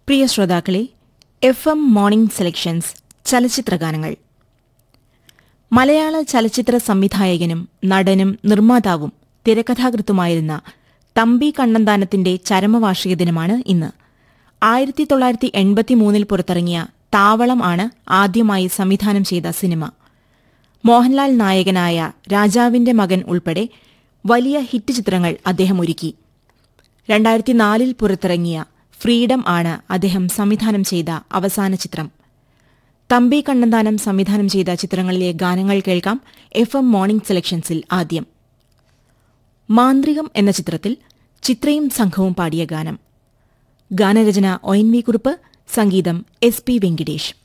പ്രിയ ശ്രോതാക്കളെ F M morning selections ചലച്ചിത്രഗാനങ്ങൾ മലയാള ചലച്ചിത്ര സംവിധായകനും നടനും നിർമ്മാതാവും തിരക്കഥാകൃത്തുമായിരുന്ന തമ്പി കണ്ണന്താനത്തിന്റെ ചരമവാർഷിക ദിനമാണ് ഇന്ന് ആയിരത്തി തൊള്ളായിരത്തി എൺപത്തിമൂന്നിൽ പുറത്തിറങ്ങിയ താവളം ആണ് ആദ്യമായി സംവിധാനം ചെയ്ത സിനിമ മോഹൻലാൽ നായകനായ രാജാവിന്റെ മകൻ ഉൾപ്പെടെ വലിയ ഹിറ്റ് ചിത്രങ്ങൾ അദ്ദേഹം ഒരുക്കി രണ്ടായിരത്തി നാലിൽ പുറത്തിറങ്ങിയ ഫ്രീഡം ആണ് അദ്ദേഹം സംവിധാനം ചെയ്ത അവസാന ചിത്രം തമ്പി കണ്ണന്താനം സംവിധാനം ചെയ്ത ചിത്രങ്ങളിലെ ഗാനങ്ങൾ കേൾക്കാം എഫ് എം മോർണിംഗ് സെലക്ഷൻസിൽ ആദ്യം മാന്ത്രികം എന്ന ചിത്രത്തിൽ ചിത്രയും സംഘവും പാടിയ ഗാനം ഗാനരചന ഒ എൻ വി കുറുപ്പ് സംഗീതം എസ് പി വെങ്കിടേഷ്